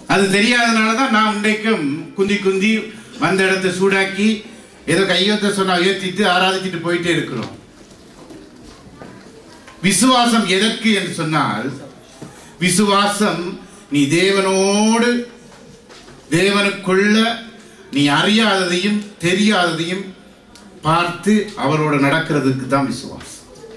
அது தெரியாதனால தான் நான் இன்றைக்கும் குந்தி குந்தி வந்த இடத்தை சூடாக்கி ஏதோ கையொத்த சொன்னா உயர்த்திட்டு ஆராதிச்சுட்டு போயிட்டே இருக்கிறோம் விசுவாசம் எதற்கு என்று சொன்னால் விசுவாசம் நீ தேவனோடு தேவனுக்குள்ள நீ அறியாததையும் தெரியாததையும் பார்த்து அவரோட நடக்கிறதுக்கு தான் விசுவாசம்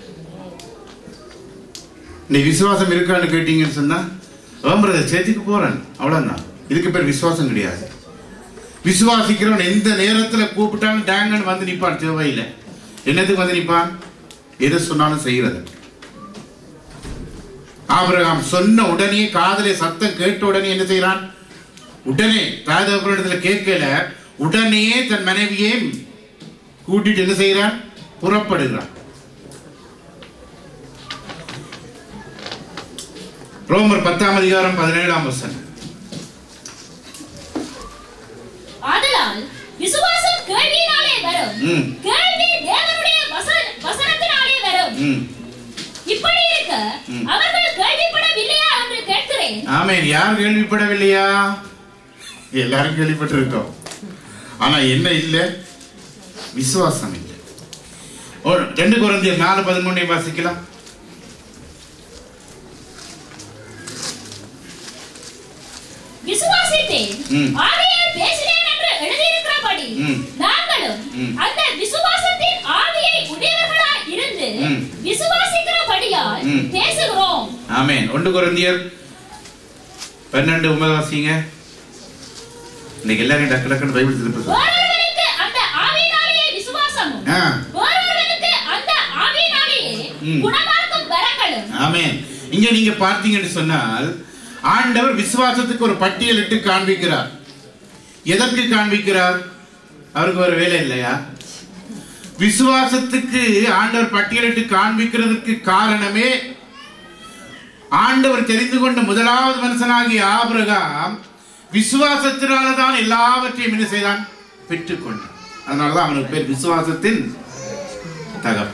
நீ விசுவாசம் இருக்கான்னு கேட்டீங்கன்னு சொன்னா பிரதர் சேர்த்துக்கு போறேன் அவ்வளவுதான் இதுக்கு பேர் விசுவாசம் கிடையாது விசுவாசிக்கிறவன் எந்த நேரத்துல கூப்பிட்டாலும் டேங்கன்னு வந்து நிப்பான் தேவையில்லை என்னத்துக்கு வந்து நிப்பான் எதை சொன்னாலும் செய்யறது ஆபிரகாம் சொன்ன உடனே காதலே சத்தம் கேட்ட உடனே என்ன செய்யறான் உடனே தாயதகப்பனிடத்துல கேட்கல உடனே தன் மனைவியை கூட்டிட்டு என்ன செய்யறான் புறப்படுகிறான் ரோமர் பத்தாம் அதிகாரம் பதினேழாம் வசனம் ஆதலால் விசுவாசம் கேள்வியினாலே வரும் ம். கேள்வி தேவனுடைய வசன- வசனத்தினாலே வரும் ம். இப்படி இருக்க ம். அவர்கள் கேள்விப்படவில்லையா என்று கேட்கிறேன் ஆமென் யார் கேள்விப்படவில்லையா எல்லாரும் கேள்விப்பட்டிருக்கோம் ஆனா என்ன இல்லை விசுவாசம் இல்லை ஒரு- ரெண்டு குழந்தையர் நாலு பதிமூணை வாசிக்கலாம் விசுவாசித்தேன் ம். ஆவியால் பேசினேன் என்று எழுதியிருக்கிறபடி ம். நாங்களும் ம். அந்த விசுவாசத்தின் ஆவியை உடையவர்களாய் இருந்து ம். விசுவாசிக்கிறபடியால் ம். பேசுகிறோம் ஆமென் ஒன்று குழந்தையர் பன்னெண்டு ஒன்பது வாசிங்க இன்னைக்கு எல்லாரும் டக்கு டக்குன்னு பைபிள் திருப்பி வேறொருவனுக்கு அந்த ஆவியினாலேயே விசுவாசமும் ஆ வேறொருவனுக்கு அந்த ஆவியினாலேயே ம். குணமாக்கும் வரங்களும் ஆமென் இங்க நீங்க பார்த்தீங்கன்னு சொன்னால் ஆண்டவர் விசுவாசத்துக்கு ஒரு பட்டியலிட்டு காண்பிக்கிறார் எதற்கு காண்பிக்கிறார் அவருக்கு ஒரு வேலை இல்லையா விசுவாசத்துக்கு ஆண்டவர் பட்டியலிட்டு காண்பிக்கிறதுக்கு காரணமே ஆண்டவர் தெரிந்து கொண்ட முதலாவது மனுஷனாகிய ஆபிரகாம் விசுவாசத்தினால தான் எல்லாவற்றையும் என்ன செய்தான் பெற்றுக்கொண்டான் அதனாலதான் அவனுக்கு பேர் விசுவாசத்தின் தகவல்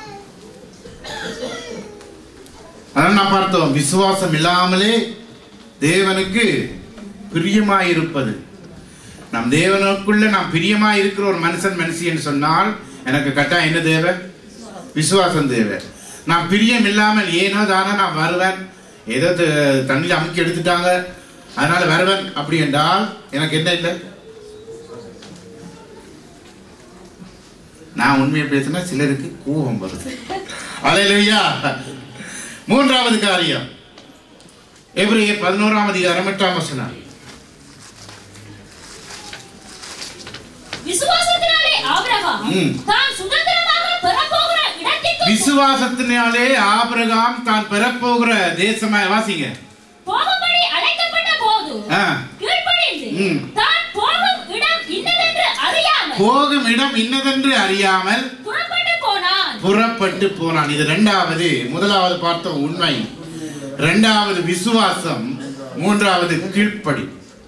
அதான் நான் பார்த்தோம் விசுவாசம் இல்லாமலே தேவனுக்கு பிரியமாயிருப்பது நம் தேவனுக்குள்ள நாம் பிரியமாய் இருக்கிற ஒரு மனுஷன் மனுஷி என்று சொன்னால் எனக்கு கட்டாயம் என்ன தேவை விசுவாசம் தேவை நான் பிரியம் இல்லாமல் ஏனோ தானோ நான் வருவேன் ஏதோ த- தண்ணியில் அமுக்கி எடுத்துட்டாங்க அதனால வருவேன் அப்படி என்றால் எனக்கு என்ன இல்லை நான் உண்மையை பேசினா சிலருக்கு கோபம் வருது அலையிலையா மூன்றாவது காரியம் எபிரேயர் பதினோராம் அதிகாரம் எட்டாம் வசனம் விசுவாசத்தினாலே ஆபிரகாம் ம். தான் சுதந்திரமாக பெறப்போகிற இடத்திற்கு விசுவாசத்தினாலே ஆபிரகாம் தான் பெறப்போகிற தேசமா வாசிங்க போகும்படி அழைக்கப்பட்ட போது ஆ. கீழ்ப்படிந்து ம். தான் போகும் இடம் இன்னதென்று அறியாமல் போகும் இடம் இன்னதென்று அறியாமல் புறப்பட்டு போனான் புறப்பட்டு போனான் இது ரெண்டாவது முதலாவது பார்த்தோம் உண்மை ரெண்டாவது விசுவாசம் மூன்றாவது கீழ்ப்படி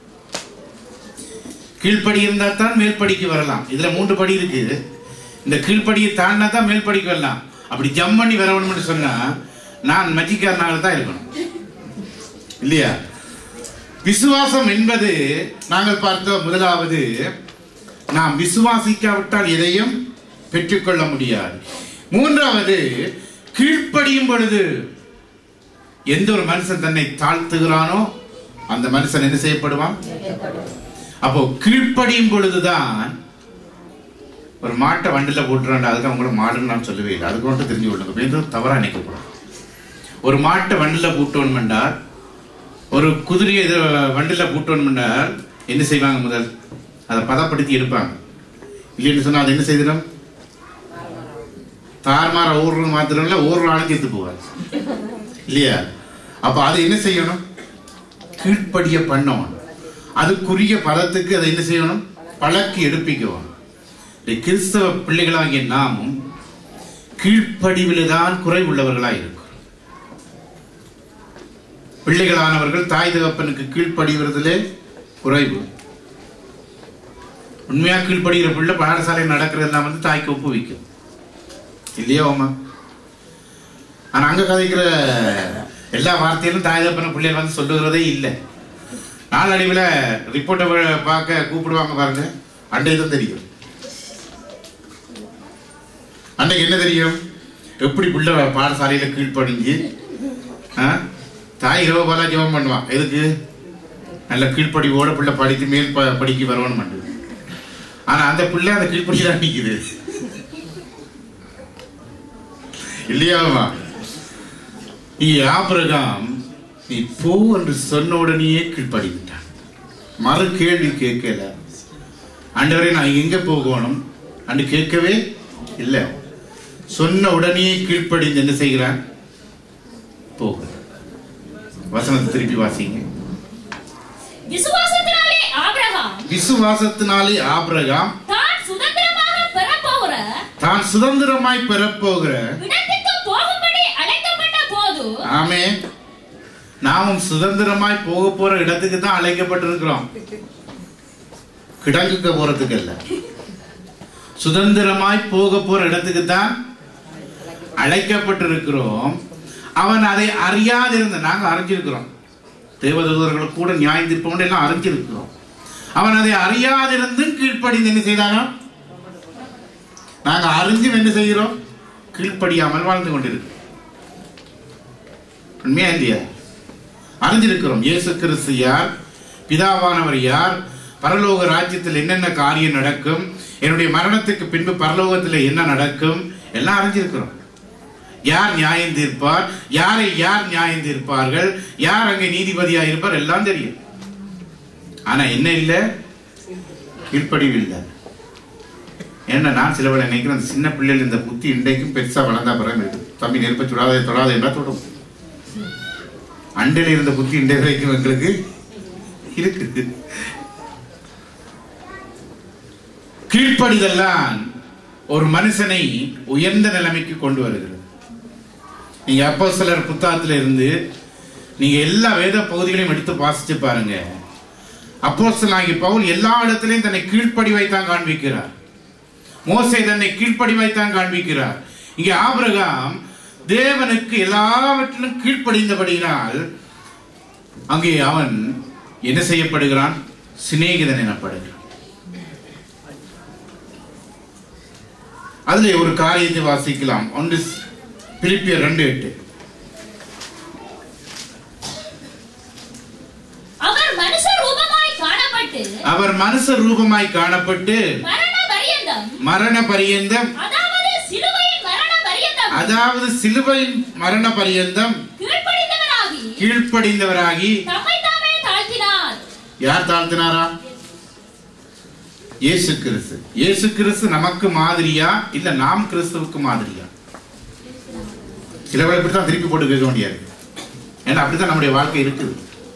கீழ்ப்படி இருந்தா தான் மேல்படிக்கு வரலாம் இதுல மூன்று படி இருக்கு இந்த கீழ்ப்படியை தாண்டினா தான் மேல்படிக்கு வரலாம் அப்படி ஜம் பண்ணி வரணும்னு சொன்னா நான் மச்சிக்காரனாக தான் இருக்கணும் இல்லையா விசுவாசம் என்பது நாங்கள் பார்த்தோம் முதலாவது நாம் விசுவாசிக்காவிட்டால் எதையும் பெற்றுக்கொள்ள முடியாது மூன்றாவது கீழ்ப்படியும் பொழுது எந்த ஒரு மனுஷன் தன்னை தாழ்த்துகிறானோ அந்த மனுஷன் என்ன செய்யப்படுவான் அப்போ கீழ்ப்படியும் பொழுதுதான் ஒரு மாட்டை வண்டில போட்டுறாண்டா அதுக்கு அவங்கள மாடுன்னு நான் சொல்லவே இல்லை அதுக்கு மட்டும் தெரிஞ்சு கொள்ளுங்க மீண்டும் தவறா நினைக்கக்கூடாது ஒரு மாட்டை வண்டில பூட்டணும் என்றால் ஒரு குதிரையை இது வண்டில பூட்டணும் என்றால் என்ன செய்வாங்க முதல் அதை பதப்படுத்தி எடுப்பாங்க இல்லைன்னு சொன்னா அது என்ன செய்திடும் தார்மார ஊர்ல மாத்திரம் இல்ல ஊர் நாளைக்கு எடுத்து போவார் இல்லையா அப்ப அது என்ன செய்யணும் கீழ்ப்படிய பண்ணணும் அதுக்குரிய பதத்துக்கு அதை என்ன செய்யணும் பழக்கி எடுப்பிக்கணும் இந்த கிறிஸ்தவ பிள்ளைகளாகிய நாமும் கீழ்ப்படிவில் தான் குறைவுள்ளவர்களாய் இருக்கிறோம் பிள்ளைகளானவர்கள் தாய் தகப்பனுக்கு கீழ்ப்படிவதிலே குறைவு உண்மையா கீழ்ப்படுகிற பிள்ளை பாடசாலையில் நடக்கிறதெல்லாம் வந்து தாய்க்கு ஒப்புவிக்கும் இல்லையா ஓமா ஆனா அங்க கதைக்கிற எல்லா வார்த்தையிலும் தாய் தகப்பன பிள்ளைகள் வந்து சொல்லுகிறதே இல்லை நாளடைவில் ரிப்போர்ட்டை பார்க்க கூப்பிடுவாங்க பாருங்க அன்றைக்கு தான் தெரியும் அன்றைக்கு என்ன தெரியும் எப்படி பிள்ளை பாடசாலையில் கீழ்ப்படிஞ்சு ஆ? தாய் இரவு போல ஜெபம் பண்ணுவான் எதுக்கு நல்ல கீழ்ப்படிவோட பிள்ளை படித்து மேல் ப படிக்க வரவணும் பண்ணுது ஆனா அந்த பிள்ளை அந்த கீழ்ப்படி தான் நிக்குது இல்லையாமா நீ ஆபிரகாம் நீ போ என்று சொன்ன உடனேயே கீழ்ப்படி விட்டான் மறு கேள்வி கேட்கல ஆண்டவரே நான் எங்க போகணும் அன்று கேட்கவே இல்லை சொன்ன உடனே கீழ்ப்படிந்து என்ன செய்கிறான் போகிறான் வசனத்தை திருப்பி வாசிங்க விசுவாசத்தினாலே ஆபிரகாம் விசுவாசத்தினாலே ஆபிரகாம் தான் சுதந்திரமாக பெறப்போகிற தான் சுதந்திரமாய் பெறப்போகிற இடத்துக்கு போகும்படி அழைக்கப்பட்ட போது ஆமே நாமும் சுதந்திரமாய் போக போற இடத்துக்கு தான் அழைக்கப்பட்டிருக்கிறோம் கிடங்குக்க போறதுக்கு அல்ல சுதந்திரமாய் போக போற இடத்துக்கு தான் அழைக்கப்பட்டிருக்கிறோம் அவன் அதை அறியாதிருந்த நாங்க அறிஞ்சிருக்கிறோம் தேவதூதர்கள் கூட நியாயம் தீர்ப்போம் எல்லாம் அறிஞ்சிருக்கிறோம் அவன் அதை அறியாதிருந்தும் கீழ்ப்படிந்து என்ன செய்தானா நாங்க அறிஞ்சும் என்ன செய்கிறோம் கீழ்ப்படியாமல் வாழ்ந்து கொண்டிருக்கிறோம் உண்மையா இல்லையா அறிஞ்சிருக்கிறோம் இயேசு கிறிஸ்து யார் பிதாவானவர் யார் பரலோக ராஜ்யத்தில் என்னென்ன காரியம் நடக்கும் என்னுடைய மரணத்துக்கு பின்பு பரலோகத்தில் என்ன நடக்கும் எல்லாம் அறிஞ்சிருக்கிறோம் யார் நியாயம் தீர்ப்பார் யாரை யார் நியாயம் தீர்ப்பார்கள் யார் அங்கே நீதிபதியா இருப்பார் எல்லாம் தெரியும் ஆனா என்ன இல்லை கீழ்ப்படிவு இல்லை ஏன்னா நான் சில வேளை நினைக்கிறேன் அந்த சின்ன பிள்ளைகள் இந்த புத்தி இன்றைக்கும் பெருசா வளர்ந்தா பிறகு தம்பி நெருப்ப சுடாதே தொடாதே என்றா தொடும் அண்டையில் இருந்த புத்தி இன்றைய வரைக்கும் எங்களுக்கு இருக்குது கீழ்ப்படிதெல்லாம் ஒரு மனுஷனை உயர்ந்த நிலைமைக்கு கொண்டு வருகிறது நீங்க அப்போ சிலர் புத்தகத்துல இருந்து நீங்க எல்லா வேத பகுதிகளையும் எடுத்து வாசிச்சு பாருங்க அப்போஸ்தலனாகிய பவுல் எல்லா இடத்திலையும் தன்னை கீழ்ப்படிவைத்தான் காண்பிக்கிறார் மோசே தன்னை கீழ்ப்படிவைத்தான் காண்பிக்கிறார் இங்கே ஆபிரகாம் தேவனுக்கு எல்லாவற்றிலும் கீழ்ப்படிந்தபடியினால் அங்கே அவன் என்ன செய்யப்படுகிறான் சிநேகிதன் எனப்படுகிறான் அதுல ஒரு காரியத்தை வாசிக்கலாம் ஒன்று பிலிப்பியர் ரெண்டு எட்டு அவர் மனுஷ ரூபமாய் காணப்பட்டு அவர் மனுஷ ரூபமாய் காணப்பட்டு மரண பரியந்தம் மரண பரியந்தம் அதாவது சிலுவையின் மரண பரியந்தம் அதாவது சிலுவையின் மரண பரியந்தம் கீழ்ப்படிந்தவராகி கீழ்ப்படிந்தவராகி தம்மை தாமே தாழ்த்தினார் யார் தாழ்த்தினாரா இயேசு கிறிஸ்து இயேசு கிறிஸ்து நமக்கு மாதிரியா இல்ல நாம் கிறிஸ்துவுக்கு மாதிரியா சில பேர் இப்படித்தான் திருப்பி போட்டு கேட்க முடியாது ஏன்னா அப்படித்தான் நம்முடைய வாழ்க்கை இருக்குது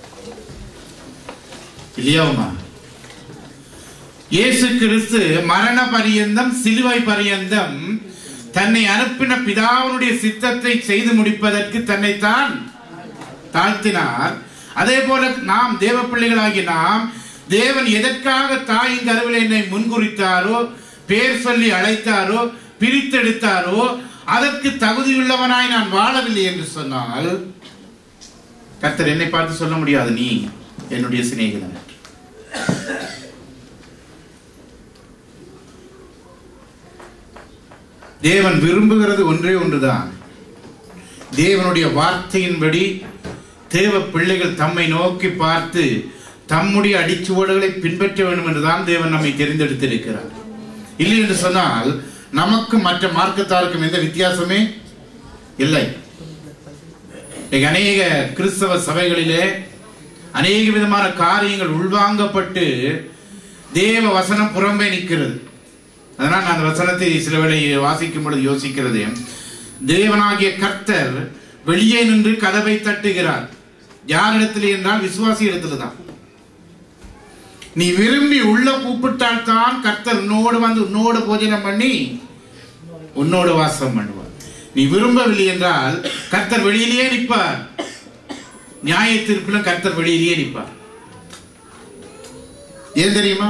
இல்லையாவுமா இயேசு கிறிஸ்து மரண பரியந்தம் சிலுவை பரியந்தம் தன்னை அனுப்பின பிதாவினுடைய சித்தத்தை செய்து முடிப்பதற்கு தன்னைத்தான் தாழ்த்தினார் அதே போல நாம் தேவ பிள்ளைகளாகி நாம் தேவன் எதற்காக தாயின் கருவில் என்னை முன்குறித்தாரோ பேர் சொல்லி அழைத்தாரோ பிரித்தெடுத்தாரோ அதற்கு தகுதியுள்ளவனாய் நான் வாழவில்லை என்று சொன்னால் கர்த்தர் என்னை பார்த்து சொல்ல முடியாது நீ என்னுடைய சிநேகிதன் என்று. தேவன் விரும்புகிறது ஒன்றே ஒன்றுதான் தேவனுடைய வார்த்தையின்படி தேவ பிள்ளைகள் தம்மை நோக்கி பார்த்து தம்முடைய அடிச்சுவடுகளை பின்பற்ற வேண்டும் என்றுதான் தேவன் நம்மை தெரிந்தெடுத்திருக்கிறார் இல்லை என்று சொன்னால் நமக்கு மற்ற மார்க்கத்தாருக்கும் எந்த வித்தியாசமே இல்லை இன்னைக்கு அநேக கிறிஸ்தவ சபைகளிலே அநேக விதமான காரியங்கள் உள்வாங்கப்பட்டு தேவ வசனம் புறம்பே நிற்கிறது அதனால் நான் அந்த வசனத்தை சில வேளை வாசிக்கும் பொழுது யோசிக்கிறது தேவனாகிய கர்த்தர் வெளியே நின்று கதவை தட்டுகிறார் யாரிடத்தில் என்றால் விசுவாசி இடத்துல தான் நீ விரும்பி உள்ள கூப்பிட்டால் தான் கர்த்தர் உன்னோடு வந்து உன்னோடு போஜனம் பண்ணி உன்னோடு வாசம் பண்ணுவார் நீ விரும்பவில்லை என்றால் கர்த்தர் வெளியிலேயே நிற்பார் நியாய தீர்ப்பிலும் கர்த்தர் வெளியிலேயே நிற்பார் ஏன் தெரியுமா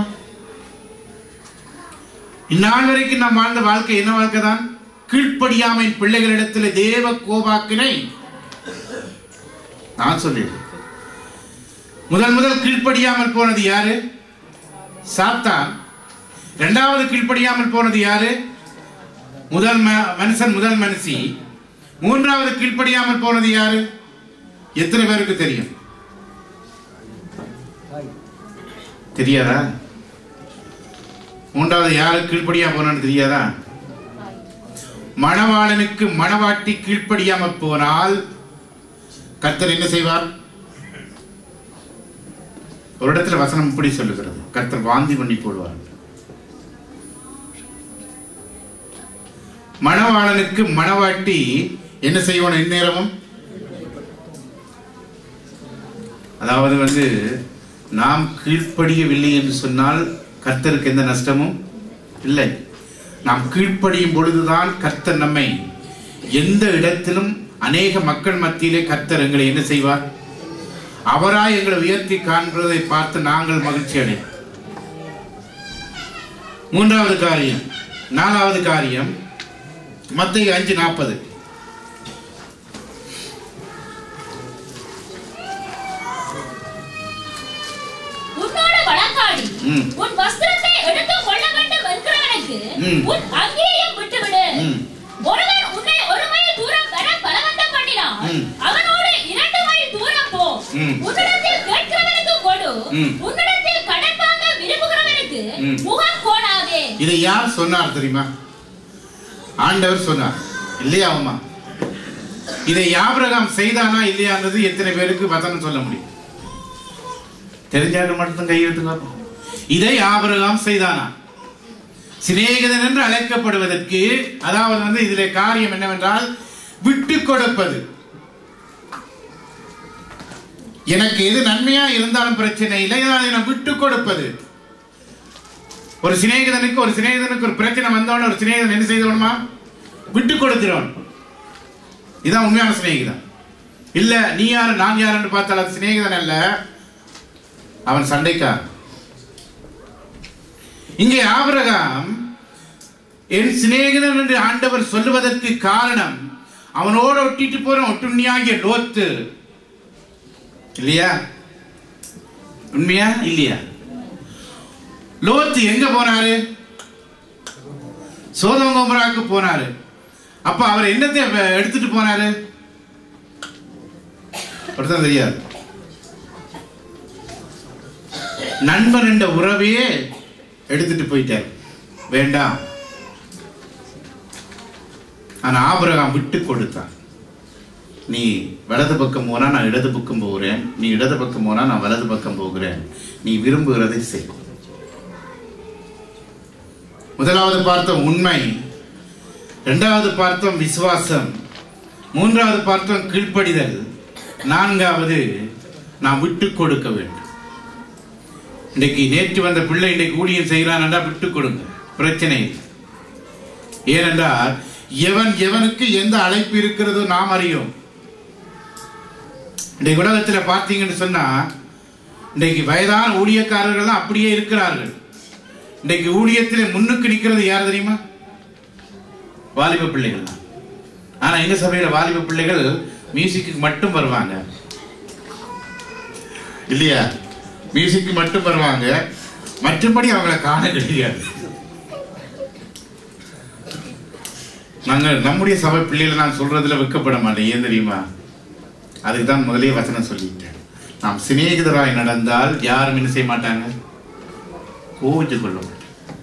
இந்நாள் வரைக்கும் நாம் வாழ்ந்த வாழ்க்கை என்ன வாழ்க்கை தான் கீழ்ப்படியாமை பிள்ளைகளிடத்தில் தேவ கோபாக்கினை நான் சொல்லிடுறேன் முதல் முதல் கீழ்ப்படியாமல் போனது யாரு சாத்தான் இரண்டாவது கீழ்ப்படியாமல் போனது யாரு முதல் ம- மனுஷன் முதல் மனுஷி மூன்றாவது கீழ்ப்படியாமல் போனது யாரு எத்தனை பேருக்கு தெரியும் தெரியாதா மூன்றாவது யாரு கீழ்ப்படியா போனான்னு தெரியாதா மணவாளனுக்கு மணவாட்டி கீழ்ப்படியாமல் போனால் கர்த்தர் என்ன செய்வார் ஒரு இடத்துல வசனம் இப்படி சொல்லுகிறது கர்த்தர் வாந்தி பண்ணி போடுவார் மணவாளனுக்கு மணவாட்டி என்ன செய்வான் எந்நேரமும் அதாவது வந்து நாம் கீழ்ப்படியவில்லை என்று சொன்னால் கர்த்தருக்கு எந்த நஷ்டமும் இல்லை நாம் கீழ்ப்படியும் பொழுதுதான் கர்த்தர் நம்மை எந்த இடத்திலும் அநேக மக்கள் மத்தியிலே கர்த்தர் எங்களை என்ன செய்வார் அவராய் எங்களை உயர்த்தி காண்கிறதை பார்த்து நாங்கள் மகிழ்ச்சி அடைவோம் மூன்றாவது காரியம் நாலாவது காரியம் மத்திய அஞ்சு நாற்பது உன்னோடு வழக்காடி ம். உன் வஸ்திரத்தை எடுத்துக் கொள்ள வேண்டும் என்கிறவனுக்கு ம். உன் அங்கேயும் விட்டுவிடு ம். ஒருவன் உன்னை ஒரு மைல் தூரம் வர பலவந்தம் பண்ணினான் ம். அவனோடு இரண்டு மைல் தூரம் போ ம். உன்னிடத்தில் கேட்கிறவனுக்கு கொடு ம். உன்னிடத்தில் கடன் வாங்க விரும்புகிறவனுக்கு ம். முகம் கோணாதே இதை யார் சொன்னார் தெரியுமா ஆண்டவர் சொன்னார் இல்லையா அம்மா இதை யாபிரகாம் செய்தானா இல்லையான்றது எத்தனை பேருக்கு வசனம் சொல்ல முடியும் தெரிஞ்சாங்க மட்டும் கையெழுத்துங்க பார்ப்போம். இதை ஆபிரகாம் செய்தானா சிநேகிதன் என்று அழைக்கப்படுவதற்கு அதாவது வந்து இதிலே காரியம் என்னவென்றால் விட்டு கொடுப்பது எனக்கு எது நன்மையா இருந்தாலும் பிரச்சனை இல்லை அதை நான் விட்டு கொடுப்பது ஒரு சிநேகிதனுக்கு ஒரு சிநேகிதனுக்கு ஒரு பிரச்சனை வந்தவன ஒரு சிநேகிதன் என்ன செய்தவனுமா விட்டு கொடுக்கிறவன் இதான் உண்மையான சிநேகிதன் இல்ல நீ யாரு நான் யாருன்னு பார்த்தால் அது சிநேகிதன் அல்ல அவன் சண்டைக்கார் இங்கே ஆபிரகாம் என் சிநேகிதன் என்று ஆண்டவர் சொல்லுவதற்கு காரணம் அவனோட ஒட்டிட்டு போற ஒட்டுண்ணியாகிய லோத்து இல்லையா உண்மையா இல்லையா லோத்து எங்க போனாரு சோதமோமராக்கு போனாரு அப்ப அவர் என்னத்தை வ- எடுத்துட்டு போனாரு ஒருத்தன் தெரியாது நண்பன் என்ற உறவையே எடுத்துட்டு போயிட்டார் வேண்டாம் ஆனா ஆபிரகாம் விட்டு கொடுத்தான் நீ வலது பக்கம் போனா நான் இடது பக்கம் போகிறேன் நீ இடது பக்கம் போனா நான் வலது பக்கம் போகிறேன் நீ விரும்புகிறதை செய் முதலாவது பார்த்தோம் உண்மை இரண்டாவது பார்த்தோம் விசுவாசம் மூன்றாவது பார்த்தோம் கீழ்ப்படிதல் நான்காவது நான் விட்டு கொடுக்க வேண்டும் இன்னைக்கு நேற்று வந்த பிள்ளை இன்னைக்கு ஊழியம் செய்கிறான்டா விட்டு கொடுங்க பிரச்சனை இல்லை. ஏனென்றால் எவன் எவனுக்கு எந்த அழைப்பு இருக்கிறதோ நாம் அறியோம் இன்றைக்கு உலகத்துல பார்த்தீங்கன்னு சொன்னா இன்றைக்கு வயதான ஊழியக்காரர்கள் அப்படியே இருக்கிறார்கள் இன்றைக்கு ஊழியத்தில் முன்னுக்கு நிக்கிறது யார் தெரியுமா வாலிப பிள்ளைகள் தான் ஆனா எங்க சபையில வாலிப பிள்ளைகள் மியூசிக்கு மட்டும் வருவாங்க இல்லையா மியூசிக்கு மட்டும் வருவாங்க மற்றபடி அவங்கள காண கிடையாது நாங்க நம்முடைய சபை பிள்ளைகளை நான் சொல்றதுல வெக்கப்பட மாட்டேன் ஏன் தெரியுமா அதுக்கு தான் முதலே வசனம் சொல்லிட்டேன் நாம் சிநேகிதராய் நடந்தால் யாரும் என்ன செய்ய மாட்டாங்க கோவிச்சு கொள்ள மாட்டாங்க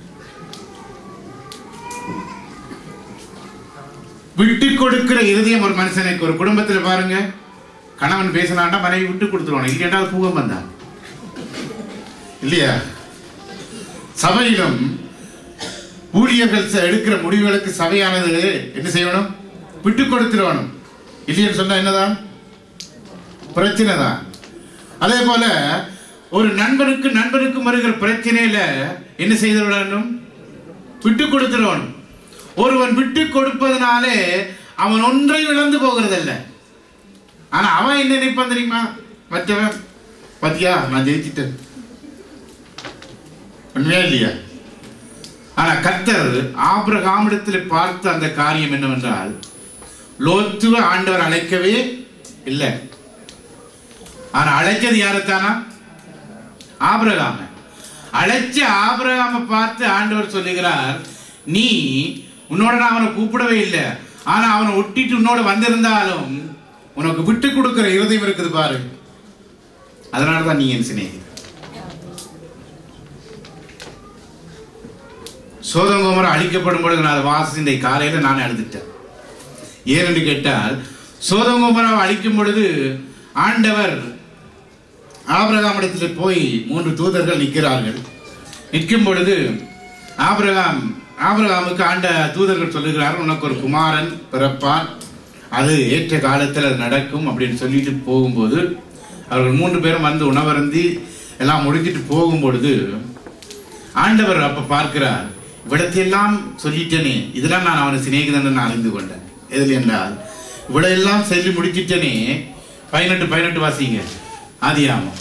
விட்டு கொடுக்கிற இருதயம் ஒரு மனுஷனுக்கு ஒரு குடும்பத்துல பாருங்க கணவன் பேசினாண்டா மனைவி விட்டு கொடுத்துருவாங்க இல்லையா பூகம் வந்தான் இல்லையா சபையிலும் ஊழியர்கள் ச- எடுக்கிற முடிவுகளுக்கு சபையானது என்ன செய்யணும் விட்டு கொடுத்துடணும் இல்லைன்னு சொன்னா என்னதான் பிரச்சனை தான் அதே போல ஒரு நண்பனுக்கு நண்பனுக்கு வருகிற பிரச்சனையில என்ன செய்து விடணும் விட்டு கொடுத்துடணும் ஒருவன் விட்டு கொடுப்பதனாலே அவன் ஒன்றை இழந்து போகிறதல்ல ஆனா அவன் என்ன நினைப்பான் தெரியுமா மற்றவன் பாத்தியா நான் ஜெயிச்சிட்டேன் உண்மையா இல்லையா ஆனா கர்த்தர் ஆபிரகாமிடத்தில் பார்த்த அந்த காரியம் என்னவென்றால் லோத்துவ ஆண்டவர் அழைக்கவே இல்லை ஆனா அழைச்சது யாரைத்தானா ஆபிரகாம அழைச்ச ஆபிரகாம பார்த்து ஆண்டவர் சொல்லுகிறார் நீ உன்னோட நான் அவனை கூப்பிடவே இல்லை ஆனா அவனை ஒட்டிட்டு உன்னோட வந்திருந்தாலும் உனக்கு விட்டு கொடுக்கிற இருதயம் இருக்குது பாரு அதனாலதான் நீ என் சிநேகிதன் சோதங்கோமரம் அழிக்கப்படும் பொழுது நான் அதை வாசிந்த காலையில நான் அழுதுட்டேன் ஏனென்று கேட்டால் சோதங்கோமரம் அழிக்கும் பொழுது ஆண்டவர் ஆபிரகாமிடத்தில் போய் மூன்று தூதர்கள் நிற்கிறார்கள் நிற்கும் பொழுது ஆபிரகாம் ஆபிரகாமுக்கு ஆண்ட தூதர்கள் சொல்லுகிறார்கள் உனக்கு ஒரு குமாரன் பிறப்பான் அது ஏற்ற காலத்தில் அது நடக்கும் அப்படின்னு சொல்லிட்டு போகும்போது அவர்கள் மூன்று பேரும் வந்து உணவருந்தி எல்லாம் முடிஞ்சிட்டு போகும்பொழுது ஆண்டவர் அப்ப பார்க்கிறார் இவ்விடத்தையெல்லாம் சொல்லிட்டேனே இதெல்லாம் நான் அவனை சிநேகிதன் நான் அறிந்து கொண்டேன் எதில் என்றால் இவ்வளெல்லாம் சொல்லி முடிச்சிட்டேனே பதினெட்டு பதினெட்டு வாசிங்க ஆதியாமம்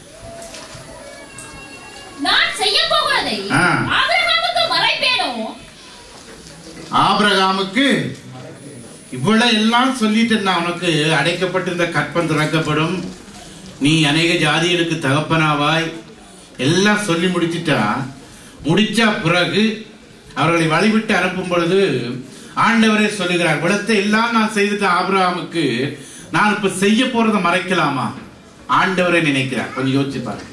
நான் செய்ய போகிறதை ஆ. ஆபிரகாமுக்கு மறைப்பேனோ ஆபிரகாமுக்கு இவ்வளவு எல்லாம் சொல்லிட்டு நான் உனக்கு அடைக்கப்பட்டிருந்த கற்பம் திறக்கப்படும் நீ அநேக ஜாதிகளுக்கு தகப்பனாவாய் எல்லாம் சொல்லி முடிச்சிட்டா முடிச்ச பிறகு அவர்களை வழிவிட்டு அனுப்பும் பொழுது ஆண்டவரே சொல்லுகிறார் விளத்தை எல்லாம் நான் செய்துட்ட ஆபிரகாமுக்கு நான் இப்ப செய்ய போறதை மறைக்கலாமா ஆண்டவரே நினைக்கிறார் கொஞ்சம் யோசிச்சு பாருங்க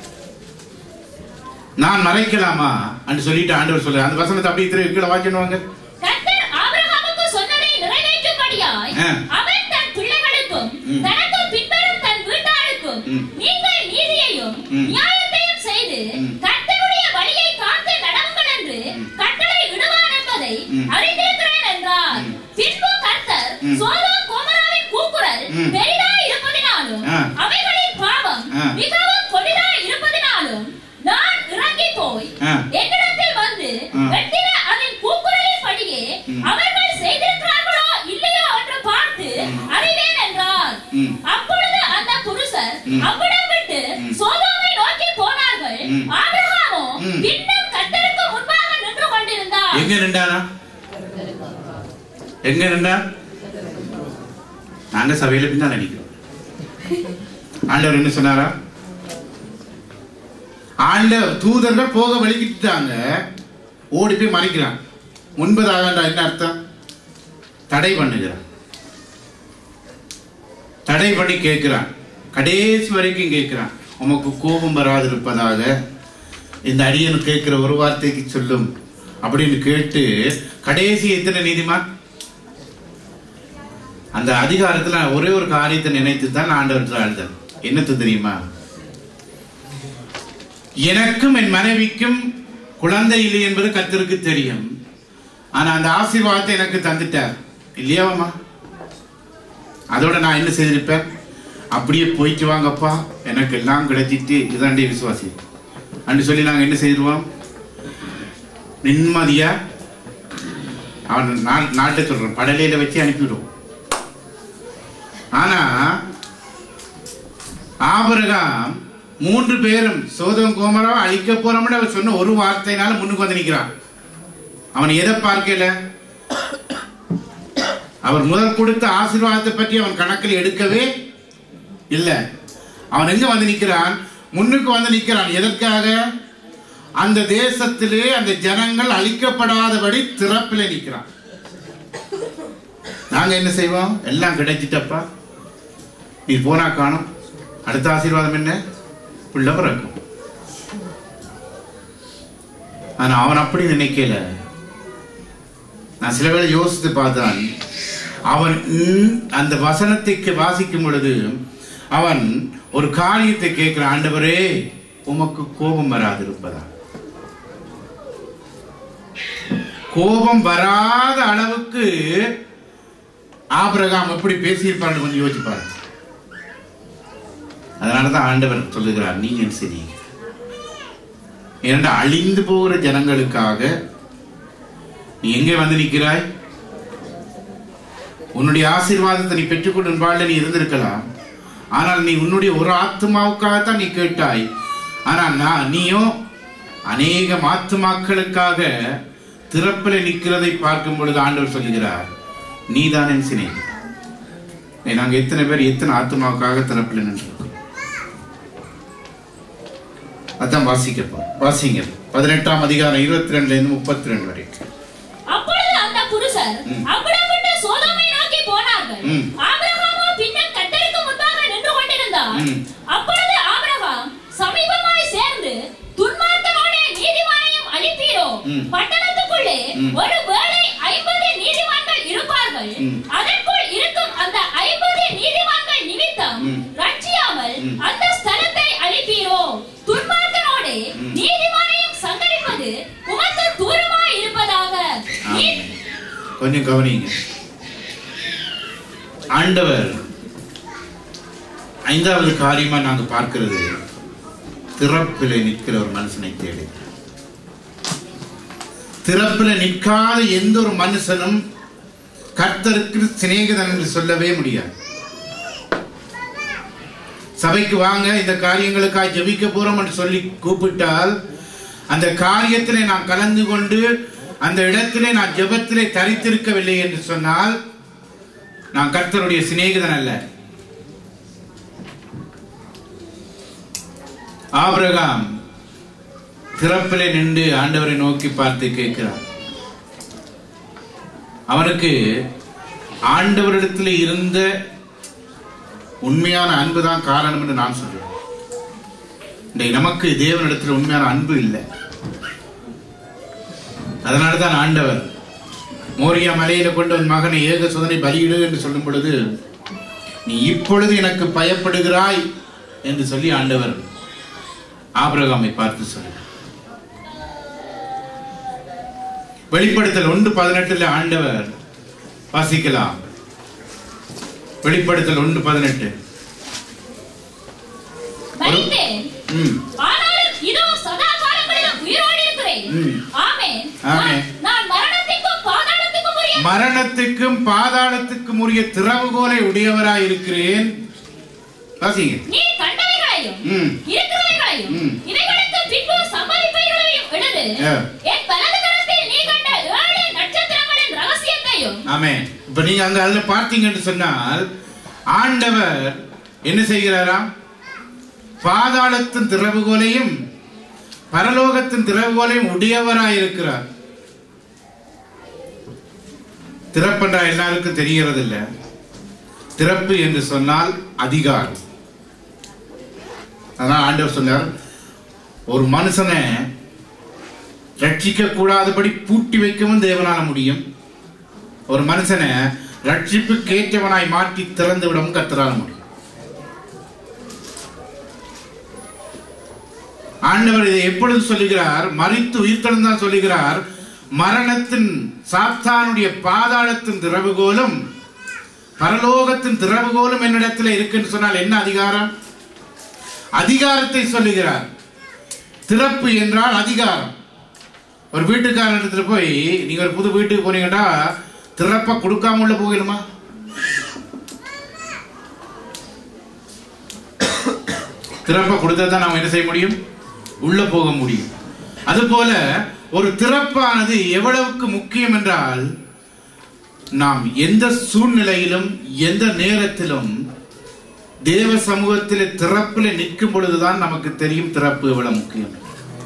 நான் மறைக்கலாமா என்று சொல்லிட்டு ஆண்டவர் சொல்லுறார் அந்த வசனத்தை அப்படியே திருப்பி கீழே வாங்கிடுவாங்க கர்த்தர் ஆபிரகாமுக்கு சொன்னதை நிறைவேற்றும்படியாய் ஆ. அவன் தன் பிள்ளைகளுக்கும் ம். தனக்கு பின்வரும் தன் வீட்டாருக்கும் ம். நீங்கள் நீதியையும் ம். நியாயத்தையும் செய்து ம். கர்த்தருடைய வழியை காத்து நடவுங்கள் என்று கட்டளை இடுவார் என்பதை ம். அறிந்திருக்கிறேன் என்றார் ம். பின்பு கர்த்தர் ம். சோதோம் கோமராவின் கூக்குரல் ம். பெரிதாய் இருப்பதினாலும் ஆ. அவைகளின் பாவம் ஆ. மிகவும் கொடிதாய் இருப்பதினாலும் நான் இறங்கி போய் ஆ. என்னிடத்தில் வந்து ஆ. வெட்டின அதன் கூக்குரலின் படியே ம். அவர்கள் செய்திருக்கிறார்களோ இல்லையோ என்று பார்த்து அறிவேன் என்றார் ம். அப்பொழுது அந்த புருஷர் ம். அவ்விடம் விட்டு ம். சோதோமை நோக்கி போனார்கள் ம். ஆபிரகாமோ ம். இன்னும் கர்த்தருக்கு முன்பாக நின்று கொண்டிருந்தார் எங்க நின்றானா எங்க நின்றா நாங்க சபையில பின்னால நிக்கிறோம் ஆண்டவர் என்ன சொன்னாரா ஆண்ட தூதர்கள் போக வலிக்கிட்டாங்க ஓடி போய் மறைக்கிறான் முன்பதாகண்டா என்ன அர்த்தம் தடை பண்ணுகிறான் தடை பண்ணி கேட்கிறான் கடைசி வரைக்கும் கேட்கிறான் உமக்கு கோபம் வராதிருப்பதாக இந்த அடியன் கேட்கிற ஒரு வார்த்தைக்கு சொல்லும் அப்படின்னு கேட்டு கடைசி எத்தனை நீதிமான் அந்த அதிகாரத்துல ஒரே ஒரு காரியத்தை நினைத்து தான் ஆண்டவர்கள் அழுதன் என்னத்து தெரியுமா எனக்கும் என் மனைவிக்கும் குழந்தை இல்லை என்பது கர்த்தருக்கு தெரியும் ஆனா அந்த ஆசீர்வாதத்தை எனக்கு தந்துட்டார் இல்லையாவாம்மா அதோட நான் என்ன செய்திருப்பேன் அப்படியே போயிட்டு வாங்கப்பா எனக்கு எல்லாம் கிடைச்சிட்டு இதாண்டி விசுவாசி அன்று சொல்லி நாங்க என்ன செய்திருவோம் நிம்மதியா அவன் நா- நாட்டை சொல்றோம் படலையில வச்சு அனுப்பிவிடுவோம் ஆனா ஆபிரகாம் மூன்று பேரும் சோதம் கோமராவை அழிக்க போறோம்னு அவர் சொன்ன ஒரு வார்த்தையினால முன்னுக்கு வந்து நிக்கிறான் அவன் எதை பார்க்கல அவர் முதல் கொடுத்த ஆசீர்வாதத்தை பற்றி அவன் கணக்கில் எடுக்கவே இல்லை அவன் எங்க வந்து நிக்கிறான் முன்னுக்கு வந்து நிக்கிறான் எதற்காக அந்த தேசத்திலே அந்த ஜனங்கள் அழிக்கப்படாதபடி திறப்பிலே நிக்கிறான் நாங்க என்ன செய்வோம் எல்லாம் கிடைச்சிட்டப்பா நீ போனா காணும் அடுத்த ஆசீர்வாதம் என்ன புள்ள பிறக்கும் ஆனா அவன் அப்படி நினைக்கல நான் சில வேளை யோசித்து பார்த்தான் அவன் ம், அந்த வசனத்துக்கு வாசிக்கும் பொழுது அவன் ஒரு காரியத்தை கேட்கிற ஆண்டவரே உமக்கு கோபம் வராதிருப்பதா கோபம் வராத அளவுக்கு ஆபிரகாம் எப்படி பேசியிருப்பான்னு கொஞ்சம் யோசிச்சு பாருங்க அதனாலதான் ஆண்டவர் சொல்லுகிறார் நீ என் சிநேகிதன் ஏனென்றால் அழிந்து போகிற ஜனங்களுக்காக நீ எங்கே வந்து நிற்கிறாய் உன்னுடைய ஆசீர்வாதத்தை நீ பெற்றுக்கொண்டு உன் வாழ்ல நீ இருந்திருக்கலாம் ஆனால் நீ உன்னுடைய ஒரு ஆத்மாவுக்காகத்தான் நீ கேட்டாய் ஆனால் நான் நீயும் அநேக ஆத்துமாக்களுக்காக திறப்பில நிற்கிறதை பார்க்கும் பொழுது ஆண்டவர் சொல்லுகிறார் நீதான் என் சிநேகிதன் ஏய், நாங்க எத்தனை பேர் எத்தனை ஆத்மாவுக்காக திறப்பில் நின்றிருக்கோம் அதான் வாசிக்கப்போம் வாசிங்க பதினெட்டாம் அதிகாரம் இருபத்தி ரெண்டுல இருந்து முப்பத்தி ரெண்டு வரைக்கும் அப்பொழுது அந்த புருஷர் ம். அவ்விடம் விட்டு சோதோமை நோக்கி போனார்கள் ம். ஆபிரகாமோ பின்னர் கர்த்தருக்கு முன்பாக நின்று கொண்டிருந்தார் ம். அப்பொழுது ஆபிரகாம் சமீபமாய் சேர்ந்து துன்மார்க்கனோட நீதிமானையும் அழிப்பீரோ ம். பட்டணத்துக்குள்ளே ம். ஒரு வேளை ஐம்பது நீதிமான்கள் இருப்பார்கள் ம். அதற்குள் இருக்கும் அந்த ஐம்பது நீதிமான்கள் நிமித்தம் ம். ரட்சியாமல் ம். அந்த ஸ்தலத்தை அழிப்பீரோ துன்மார்க்கனோடு ம். நீதிமானையும் சங்கரிப்பது உமக்கு தூரமாய் இருப்பதாக நீ- ஆமென். கொஞ்சம் கவனிங்க ஆண்டவர் ஐந்தாவது காரியமா நாங்க பார்க்கிறது திறப்பிலே நிற்கிற ஒரு மனுஷனை தேடி திறப்பில் நிற்காத எந்த ஒரு மனுஷனும் கர்த்தருக்கு சிநேகிதன் என்று சொல்லவே முடியாது சபைக்கு வாங்க இந்த காரியங்களுக்காக ஜெபிக்க போறோம் என்று சொல்லி கூப்பிட்டால் அந்த காரியத்திலே நான் கலந்து கொண்டு அந்த இடத்திலே நான் ஜெபத்திலே தரித்திருக்கவில்லை என்று சொன்னால் நான் கர்த்தருடைய சிநேகிதன் அல்ல ஆபிரகாம் திறப்பிலே நின்று ஆண்டவரை நோக்கி பார்த்து கேட்கிறார் அவனுக்கு ஆண்டவரிடத்தில் இருந்த உண்மையான அன்பு தான் காரணம் என்று நான் சொல்றேன் இன்றைக்கு நமக்கு தேவனிடத்தில் உண்மையான அன்பு இல்லை அதனால தான் ஆண்டவர் மோரியா மலையில கொண்டு உன் மகனை ஏக சோதனை பலியிடு என்று சொல்லும் பொழுது நீ இப்பொழுது எனக்கு பயப்படுகிறாய் என்று சொல்லி ஆண்டவர் ஆபிரகாமை பார்த்து சொல்றார் வெளிப்படுத்தல் ஒன்று பதினெட்டுல ஆண்டவர் வாசிக்கலாம் வெளிப்படுத்தல் ஒன்று பதினெட்டு மரித்தேன் ம் ஆனாலும் இதோ சதா காலங்களிலும் உயிரோடு இருக்கிறேன் ம். ஆமென் ஆமென். நான்- நான் மரணத்திற்கும் பாதாளத்துக்கும் உரிய மரணத்துக்கும் பாதாளத்துக்கும் உரிய திறவுகோலை உடையவராய் இருக்கிறேன் வாசிங்க நீ கண்டவைகளையும் ம். இருக்கிறவைகளையும் ம். இவைகளுக்கு பின்பு சம்பவிப்பவைகளையும் எழுது ஆ. என் வலது கரத்தில் நீ கண்ட ஏழு நட்சத்திரங்களின் ரகசியத்தையும் ஆமே இப்ப நீங்க அங்க அதுல பார்த்தீங்கன்னு சொன்னால் ஆண்டவர் என்ன செய்கிறாராம் பாதாளத்தின் திறவுகோலையும் பரலோகத்தின் திறவுகோலையும் உடையவராய் இருக்கிறார் திறப்பென்றா எல்லாருக்கும் தெரிகிறது இல்ல திறப்பு என்று சொன்னால் அதிகாரம் அதான் ஆண்டவர் சொன்னார் ஒரு மனுஷனை ரட்சிக்க கூடாதபடி பூட்டி வைக்கவும் தேவனால முடியும் ஒரு மனுஷனை ரட்சிப்பு கேட்டவனாய் மாற்றி திறந்து விடவும் கத்தரால முடியும் ஆண்டவர் இதை எப்பொழுது சொல்லுகிறார் மறித்து உயிர்த்தெழுந்தான் சொல்லுகிறார் மரணத்தின் சாத்தானுடைய பாதாளத்தின் திறவுகோலும் பரலோகத்தின் திறவுகோலும் என்னிடத்தில் இருக்குன்னு சொன்னால் என்ன அதிகாரம் அதிகாரத்தை சொல்லுகிறார் திறப்பு என்றால் அதிகாரம் ஒரு வீட்டுக்காரன் இடத்துல போய் நீங்க ஒரு புது வீட்டுக்கு போனீங்கன்னா திறப்ப கொடுக்காம உள்ள போகணுமா திறப்ப கொடுத்தா தான் நாம் என்ன செய்ய முடியும் உள்ள போக முடியும் அதுபோல ஒரு திறப்பானது எவ்வளவுக்கு முக்கியம் என்றால் நாம் எந்த சூழ்நிலையிலும் எந்த நேரத்திலும் தேவ சமூகத்தில் திறப்பில் நிற்கும் பொழுதுதான் நமக்கு தெரியும் திறப்பு எவ்வளவு முக்கியம்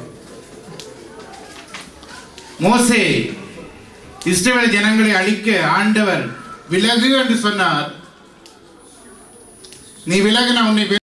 மோசே இஸ்ரவேல் ஜனங்களை அழிக்க ஆண்டவர் விலகு என்று சொன்னார் நீ விலகு நான் உன்னை